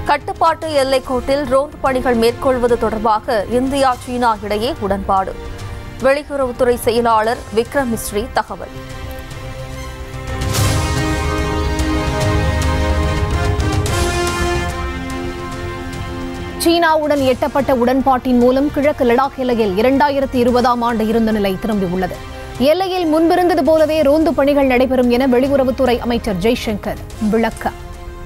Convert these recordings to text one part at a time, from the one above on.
கட்டுப்பாட்டு எல்லைக்கோட்டில் ரோந்து பணிகள் மேற்கொள்வது தொடர்பாக இந்தியா சீனா இடையே உடன்பாடு வெளியுறவுத்துறை செயலாளர் விக்ரம் மிஸ்ரி தகவல் சீனாவுடன் எட்டப்பட்ட உடன்பாட்டின் மூலம் கிழக்கு லடாக் எல்லையில் இரண்டாயிரத்தி இருபதாம் ஆண்டு இருந்த நிலை திரும்பியுள்ளது எல்லையில் முன்பிருந்தது போலவே ரோந்து பணிகள் நடைபெறும் என வெளியுறவுத்துறை அமைச்சர் ஜெய்சங்கர் விளக்கம்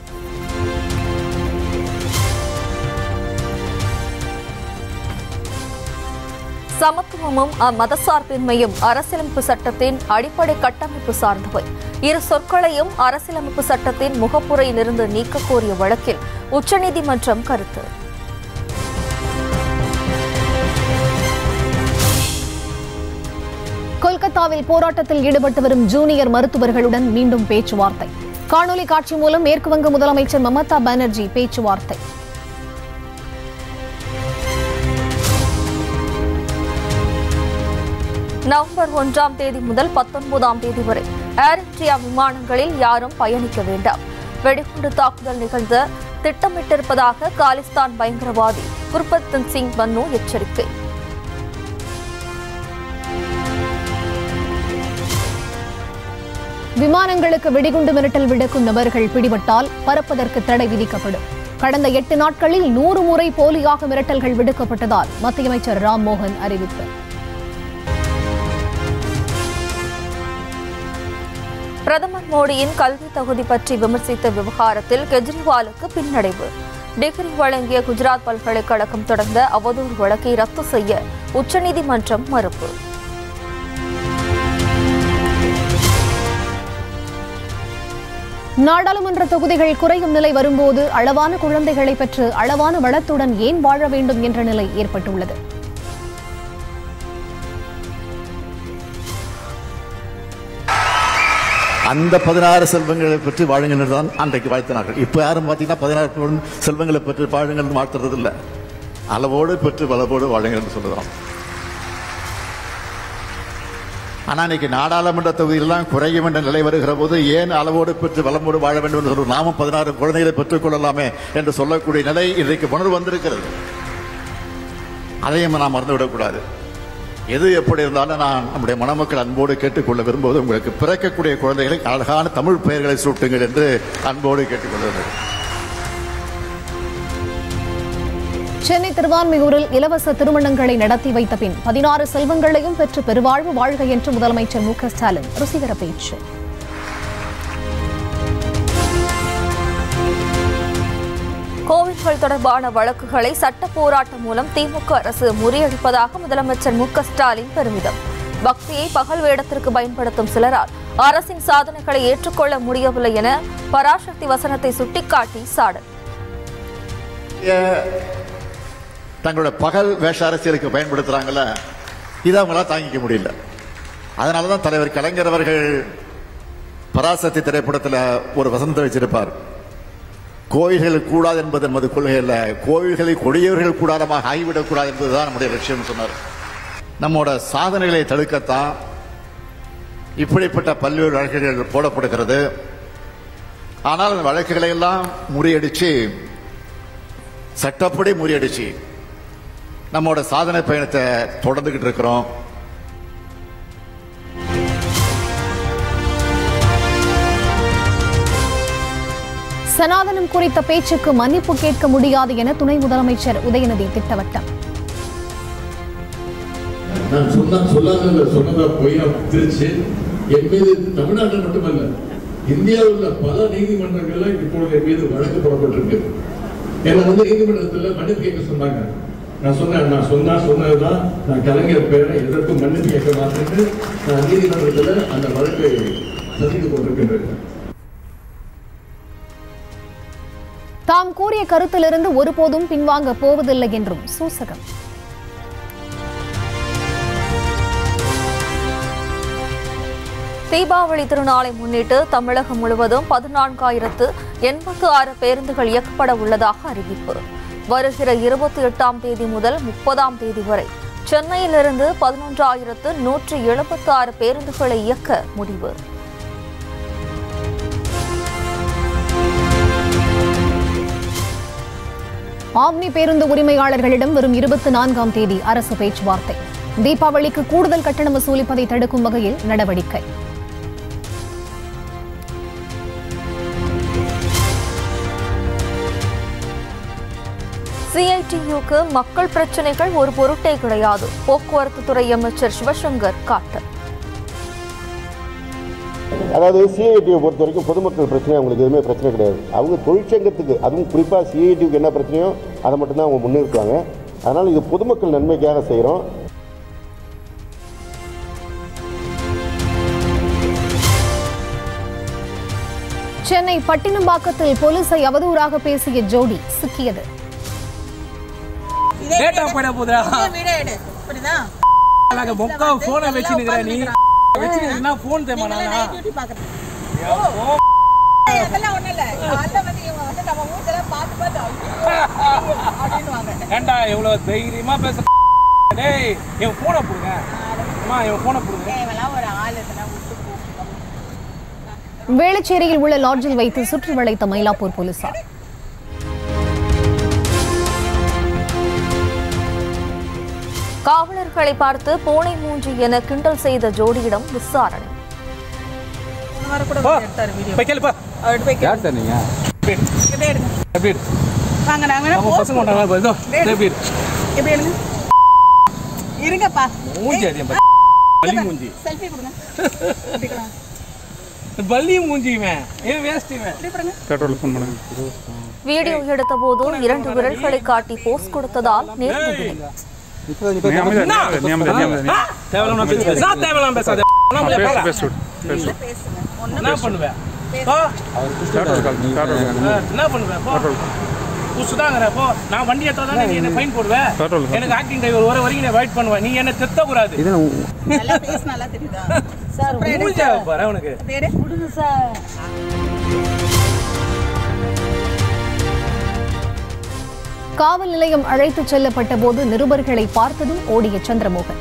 சமத்துவமும் மதசார்பின்மையும் அரசியலமைப்பு சட்டத்தின் அடிப்படை கட்டமைப்பு சார்ந்தவை இரு சொற்களையும் அரசியலமைப்பு சட்டத்தின் முகப்புரையிலிருந்து நீக்க கோரிய வழக்கில் உச்சநீதிமன்றம் கருத்து கொல்கத்தாவில் போராட்டத்தில் ஈடுபட்டு வரும் ஜூனியர் மருத்துவர்களுடன் மீண்டும் பேச்சுவார்த்தை காணொலி காட்சி மூலம் மேற்குவங்க முதலமைச்சர் மமதா பானர்ஜி பேச்சுவார்த்தை நவம்பர் ஒன்றாம் தேதி முதல் பத்தொன்பதாம் தேதி வரை ஏர் இந்தியா விமானங்களில் யாரும் பயணிக்க வேண்டாம் வெடிகுண்டு தாக்குதல் நிகழ்ந்த திட்டமிட்டிருப்பதாக காலிஸ்தான் பயங்கரவாதி குர்பத்தன் சிங் பன்னு எச்சரிக்கை விமானங்களுக்கு வெடிகுண்டு மிரட்டல் விடுக்கும் நபர்கள் பிடிபட்டால் பறப்பதற்கு தடை விதிக்கப்படும் கடந்த எட்டு நாட்களில் நூறு முறை போலியாக மிரட்டல்கள் விடுக்கப்பட்டதால் மத்திய அமைச்சர் ராம்மோகன் அறிவிப்பு பிரதமர் மோடியின் கல்வி தகுதி பற்றி விமர்சித்த விவகாரத்தில் கெஜ்ரிவாலுக்கு பின்னடைவு டிகிரி வழங்கிய குஜராத் பல்கலைக்கழகம் தொடர்ந்த அவதூறு வழக்கை ரத்து செய்ய உச்சநீதிமன்றம் மறுப்பு நாடாளுமன்ற தொகுதிகள் குறையும் நிலை வரும்போது அளவான குழந்தைகளை பெற்று அளவான வளத்துடன் ஏன் வாழ வேண்டும் என்ற நிலை ஏற்பட்டுள்ளது அந்த பதினாறு செல்வங்களை பற்றி வாழுங்கள் தான் அன்றைக்கு வாழ்த்தினார்கள் இப்போ யாரும் பார்த்தீங்கன்னா பதினாறு செல்வங்களை பற்றி வாழுங்கள் வாழ்த்துறது இல்லை அளவோடு பெற்று வளவோடு வாழுங்கள் என்று சொல்லுறோம் ஆனால் இன்னைக்கு நாடாளுமன்ற தொகுதியெல்லாம் குறையும் என்ற நிலை வருகிற போது ஏன் அளவோடு பெற்று வளமோடு வாழ வேண்டும் என்று சொல்லுவோம் நாமும் பதினாறு குழந்தைகளை பெற்றுக் கொள்ளலாமே என்று சொல்லக்கூடிய நிலை இன்றைக்கு உணர்வு வந்திருக்கிறது அதையும் நாம் மறந்துவிடக்கூடாது எது எப்படி இருந்தாலும் நான் நம்முடைய மணமக்கள் அன்போடு கேட்டுக்கொள்ள விரும்புவது உங்களுக்கு பிறக்கக்கூடிய குழந்தைகளை அழகான தமிழ் பெயர்களை சூட்டுங்கள் என்று அன்போடு கேட்டுக்கொள்வது சென்னை திருவான்மியூரில் இலவச திருமணங்களை நடத்தி வைத்த பின் பதினாறு செல்வங்களையும் பெற்று பெருவாழ்வு வாழ்க என்று முதலமைச்சர் மு க ஸ்டாலின் ருசிகர பேச்சு கோவில்கள் தொடர்பான வழக்குகளை சட்ட போராட்டம் மூலம் திமுக அரசு முறியடிப்பதாக முதலமைச்சர் மு க ஸ்டாலின் பெருமிதம் பக்தியை பகல் வேடத்திற்கு பயன்படுத்தும் சிலரால் அரசின் சாதனைகளை ஏற்றுக்கொள்ள முடியவில்லை என பராசக்தி வசனத்தை சுட்டிக்காட்டி சாடல் தங்களோட பகல் வேஷ அரசியலுக்கு பயன்படுத்துறாங்கல்ல இதை அவங்களால தாங்கிக்க முடியல அதனால தான் தலைவர் கலைஞர் அவர்கள் பராசக்தி திரைப்படத்தில் ஒரு வசனத்தை வச்சிருப்பார் கோயில்கள் கூடாது என்பது நமது கொள்கை அல்ல கோயில்களை கொடியவர்கள் கூடாரமாக ஆகிவிடக்கூடாது என்பதுதான் நம்முடைய லட்சியம் சொன்னார் நம்மோட சாதனைகளை தடுக்கத்தான் இப்படிப்பட்ட பல்வேறு வழக்குகள் போடப்படுகிறது ஆனால் அந்த வழக்குகளை எல்லாம் முறியடிச்சு சட்டப்படி முறியடிச்சு நம்மோட சாதனை பயணத்தை தொடர்ந்துகிட்டு இருக்கிறோம் சனாதனம் குறித்த பேச்சுக்கு மன்னிப்பு கேட்க முடியாது என துணை முதலமைச்சர் உதயநிதி திட்டவட்டம் நான் சொன்ன சொல்லாத சொன்னதா பொய்யா திருச்சு என் மீது தமிழ்நாட்டில் மட்டுமல்ல இந்தியாவில் உள்ள பல நீதிமன்றங்கள்ல இப்பொழுது என் மீது வழக்கு போடப்பட்டிருக்கு என்னை வந்து நீதிமன்றத்தில் மன்னிப்பு கேட்க சொன்னாங்க நான் சொன்னேன் நான் சொன்னா சொன்னதுதான் நான் கலைஞர் பேரை எதற்கும் மன்னிப்பு கேட்க மாட்டேன்னு நான் நீதிமன்றத்தில் அந்த வழக்கை சந்தித்து கொண்டிருக்கின்றேன் தாம் கூறிய கருத்திலிருந்து ஒருபோதும் பின்வாங்க போவதில்லை என்றும் சூசகம் தீபாவளி திருநாளை முன்னிட்டு தமிழகம் முழுவதும் பதினான்காயிரத்து எண்பத்து ஆறு பேருந்துகள் இயக்கப்பட உள்ளதாக அறிவிப்பு வருகிற இருபத்தி எட்டாம் தேதி முதல் முப்பதாம் தேதி வரை சென்னையிலிருந்து பதினொன்றாயிரத்து நூற்றி எழுபத்து ஆறு பேருந்துகளை இயக்க முடிவு ஆம்னி பேருந்து உரிமையாளர்களிடம் வரும் இருபத்தி நான்காம் தேதி அரசு பேச்சுவார்த்தை தீபாவளிக்கு கூடுதல் கட்டணம் வசூலிப்பதை தடுக்கும் வகையில் நடவடிக்கை சிஐடியுக்கு மக்கள் பிரச்சனைகள் ஒரு பொருட்டே கிடையாது போக்குவரத்து துறை அமைச்சர் சிவசங்கர் காட்டு அதாவது சிஐடியை பொறுத்த வரைக்கும் பொதுமக்கள் பிரச்சனை அவங்களுக்கு எதுவுமே பிரச்சனை கிடையாது அவங்க தொழிற்சங்கத்துக்கு அதுவும் குறிப்பாக சிஐடிக்கு என்ன பிரச்சனையோ அதை மட்டும்தான் அவங்க முன்னிறுத்துவாங்க அதனால் இது பொதுமக்கள் நன்மைக்காக செய்கிறோம் சென்னை பட்டினம்பாக்கத்தில் போலீசை அவதூறாக பேசிய ஜோடி சிக்கியது லேட்டா போயிட போதுடா வீடியோ எடு புரியுதா அழகா மொக்கா போனை வச்சுனுக்குற நீ வச்சுனா போன் தேமா நானா டியூட்டி பாக்குறேன் அதெல்லாம் ஒண்ணும் இல்ல காலைல வந்து இவங்க வந்து நம்ம ஊர்ல பார்த்து பார்த்து ஐயோ அப்படின்னுவாங்க ஏன்டா இவ்வளவு தைரியமா பேச டேய் என் போனை போடுங்க அம்மா என் போனை போடுங்க இவெல்லாம் ஒரு ஆள் இதெல்லாம் விட்டு போகும் வேளச்சேரியில் உள்ள லாட்ஜில் வைத்து சுற்றி வளைத்த மயிலாப்பூர் போலீசார் காவலர்களை பார்த்து பூனை மூஞ்சி என கிண்டல் செய்த ஜோடியிடம் விசாரணை வர கூட போ. எடுத்தாரு வீடியோ போய் கேளுப்பா அவர் போய் யார் சார் நீங்க இப்படி எடுங்க எப்படி இரு? வாங்க நாங்க வேணா நம்ம pose பசங்க ஒன்றாங்க இதோ எப்படி இரு? இப்படி எடுங்க இருங்கப்பா மூஞ்சி அதிகம் பாரு. பள்ளி மூஞ்சி செல்ஃபி கொடுங்க இப்படிக்கலாம் பள்ளி மூஞ்சி இவன் ஏன் வேஸ்ட் இவன் இப்படி கொடுங்க வீடியோ எடுத்தபோது இரண்டு விரல்களை காட்டி போஸ் கொடுத்ததால் நேர்ந்த விலை என்ன? ஆ? தேவையில்லாம பேசாத. நான் தேவையில்லாம பேசாத. நான் உங்களை பார்க்கல. பேசுங்க ஒண்ணு என்ன பண்ணுவேன் போ. ஆ, என்ன பண்ணுவேன் போ புதுசுதாங்கிற போ நான் வண்டி எடுத்தா தானே நீ என்ன ஃபைன் போடுவேன் எனக்கு ஆக்டிங் டிரைவர் வர வரைக்கும் நீ வெயிட் பண்ணுவேன் நீ என்ன தெத்த கூடாது நல்லா பேச நல்லா தெரியுதா சார் மூஞ்ச பாரு உனக்கு பேரு கொடுங்க சார் காவல் நிலையம் அழைத்துச் செல்லப்பட்ட போது நிருபர்களை பார்த்ததும் ஓடிய சந்திரமோகன்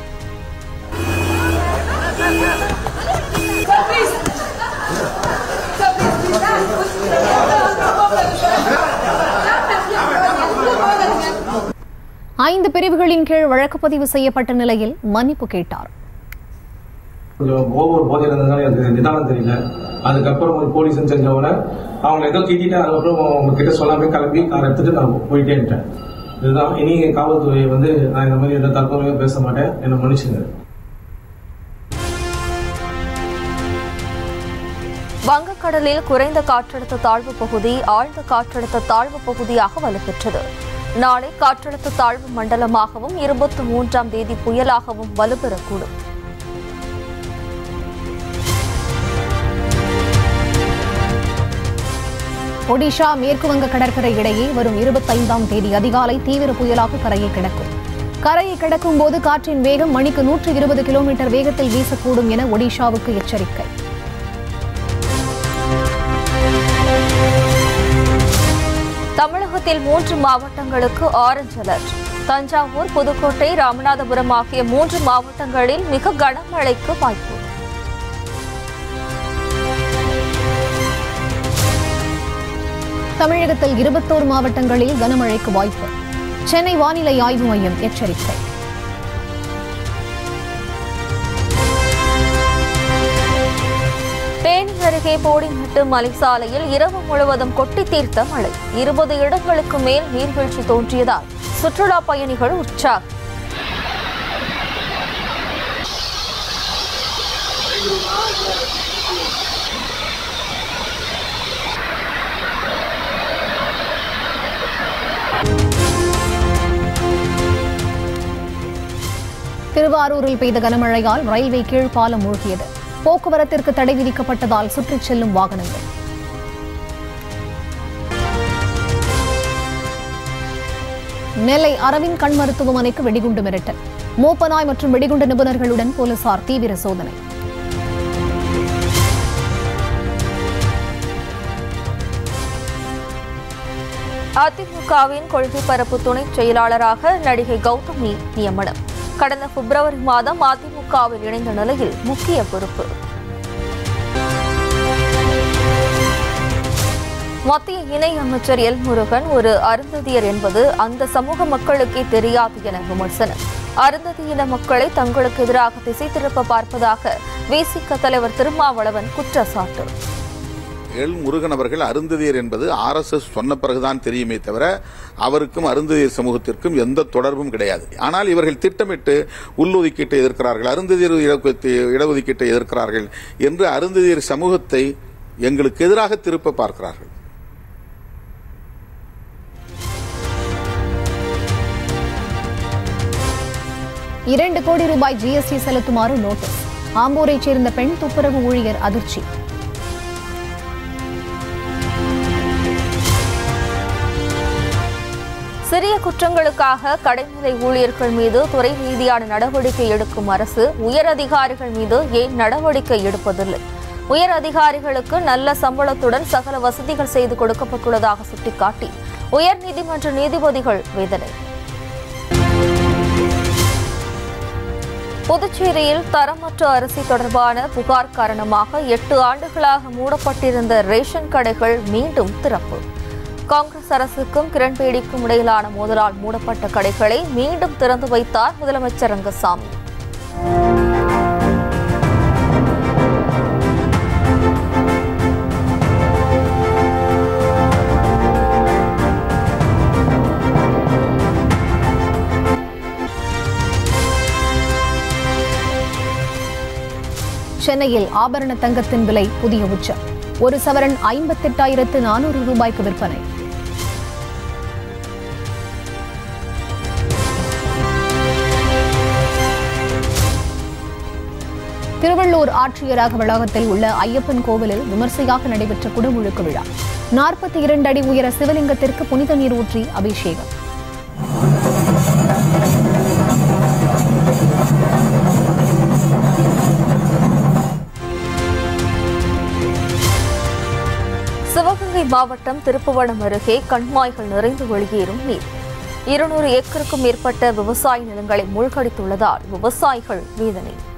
ஐந்து பிரிவுகளின் கீழ் வழக்கு பதிவு செய்யப்பட்ட நிலையில் மன்னிப்பு கேட்டார் கொஞ்சம் ஓவர் போதை இருந்ததுனால எனக்கு நிதானம் தெரியல அதுக்கப்புறம் ஒரு போலீஸ் செஞ்ச உடனே அவங்களை ஏதோ திட்டிட்டு அதுக்கப்புறம் அவங்க கிட்ட சொல்லாம கிளம்பி கார் எடுத்துட்டு நான் போயிட்டே இருந்தேன் இதுதான் இனி காவல்துறை வந்து நான் இந்த மாதிரி எந்த தற்போதையும் பேச மாட்டேன் என்னை மன்னிச்சுங்க வங்கக்கடலில் குறைந்த காற்றழுத்த தாழ்வு பகுதி ஆழ்ந்த காற்றழுத்த தாழ்வு பகுதியாக வலுப்பெற்றது நாளை காற்றழுத்த தாழ்வு மண்டலமாகவும் இருபத்தி மூன்றாம் தேதி புயலாகவும் வலுப்பெறக்கூடும் ஒடிஷா மேற்கு வங்க கடற்கரை இடையே வரும் இருபத்தைந்தாம் தேதி அதிகாலை தீவிர புயலாக கரையை கிடக்கும் கரையை கிடக்கும் போது காற்றின் வேகம் மணிக்கு நூற்று இருபது கிலோமீட்டர் வேகத்தில் வீசக்கூடும் என ஒடிஷாவுக்கு எச்சரிக்கை தமிழகத்தில் மூன்று மாவட்டங்களுக்கு ஆரஞ்ச் அலர்ட் தஞ்சாவூர் புதுக்கோட்டை ராமநாதபுரம் ஆகிய மூன்று மாவட்டங்களில் மிக கனமழைக்கு வாய்ப்பு தமிழகத்தில் இருபத்தோரு மாவட்டங்களில் கனமழைக்கு வாய்ப்பு சென்னை வானிலை ஆய்வு மையம் எச்சரிக்கை தேனி அருகே போடிமெட்டு மலைசாலையில் இரவு முழுவதும் கொட்டி தீர்த்த மழை இருபது இடங்களுக்கு மேல் நீர்வீழ்ச்சி தோன்றியதால் சுற்றுலா பயணிகள் உற்சாகம் திருவாரூரில் பெய்த கனமழையால் ரயில்வே கீழ்ப்பாலம் மூழ்கியது போக்குவரத்திற்கு தடை விதிக்கப்பட்டதால் சுற்றிச் செல்லும் வாகனங்கள் நெல்லை அரவிந்த் கண் மருத்துவமனைக்கு வெடிகுண்டு மிரட்டல் மூப்பனாய் மற்றும் வெடிகுண்டு நிபுணர்களுடன் போலீசார் தீவிர சோதனை அதிமுகவின் கொள்கை பரப்பு துணை செயலாளராக நடிகை கௌதமி நியமனம் கடந்த பிப்ரவரி மாதம் அதிமுகவில் இணைந்த நிலையில் முக்கிய பொறுப்பு மத்திய இணை அமைச்சர் எல் முருகன் ஒரு அருந்ததியர் என்பது அந்த சமூக மக்களுக்கே தெரியாது என விமர்சனம் அருந்ததியின மக்களை தங்களுக்கு எதிராக திசை திருப்ப பார்ப்பதாக விசிக தலைவர் திருமாவளவன் குற்றச்சாட்டு எல் முருகன் அவர்கள் அருந்ததியர் என்பது ஆர்எஸ்எஸ் சொன்ன பிறகுதான் தெரியுமே தவிர அவருக்கும் அருந்ததியர் சமூகத்திற்கும் எந்த தொடர்பும் கிடையாது ஆனால் இவர்கள் திட்டமிட்டு உள்ளொதுக்கீட்டை எதிர்க்கிறார்கள் அருந்ததியர் இடஒதுக்கீட்டை- இடஒதுக்கீட்டை எதிர்க்கிறார்கள் என்று அருந்ததியர் சமூகத்தை எங்களுக்கு எதிராக திருப்ப பார்க்கிறார்கள் இரண்டு கோடி ரூபாய் ஜிஎஸ்டி செலுத்துமாறு நோட்டீஸ் ஆம்பூரைச் சேர்ந்த பெண் துப்புரவு ஊழியர் அதிர்ச்சி சிறிய குற்றங்களுக்காக கடைநிலை ஊழியர்கள் மீது துறை ரீதியான நடவடிக்கை எடுக்கும் அரசு உயர் அதிகாரிகள் மீது ஏன் நடவடிக்கை எடுப்பதில்லை உயர் அதிகாரிகளுக்கு நல்ல சம்பளத்துடன் சகல வசதிகள் செய்து கொடுக்கப்பட்டுள்ளதாக சுட்டிக்காட்டி உயர் நீதிமன்ற நீதிபதிகள் வேதனை புதுச்சேரியில் தரமற்ற அரிசி தொடர்பான புகார் காரணமாக எட்டு ஆண்டுகளாக மூடப்பட்டிருந்த ரேஷன் கடைகள் மீண்டும் திறப்பு காங்கிரஸ் அரசுக்கும் கிரண்பேடிக்கும் இடையிலான மோதலால் மூடப்பட்ட கடைகளை மீண்டும் திறந்து வைத்தார் முதலமைச்சர் ரங்கசாமி சென்னையில் ஆபரண தங்கத்தின் விலை புதிய உச்சம் ஒரு சவரன் ஐம்பத்தெட்டாயிரத்து நானூறு ரூபாய்க்கு விற்பனை திருவள்ளூர் ஆட்சியரக வளாகத்தில் உள்ள ஐயப்பன் கோவிலில் விமர்சையாக நடைபெற்ற குடமுழுக்கு விழா நாற்பத்தி இரண்டு அடி உயர சிவலிங்கத்திற்கு புனித நீர் ஊற்றி அபிஷேகம் சிவகங்கை மாவட்டம் திருப்புவனம் அருகே கண்மாய்கள் நிறைந்து வெளியேறும் நீர் இருநூறு ஏக்கருக்கும் மேற்பட்ட விவசாய நிலங்களை மூழ்கடித்துள்ளதால் விவசாயிகள் வேதனை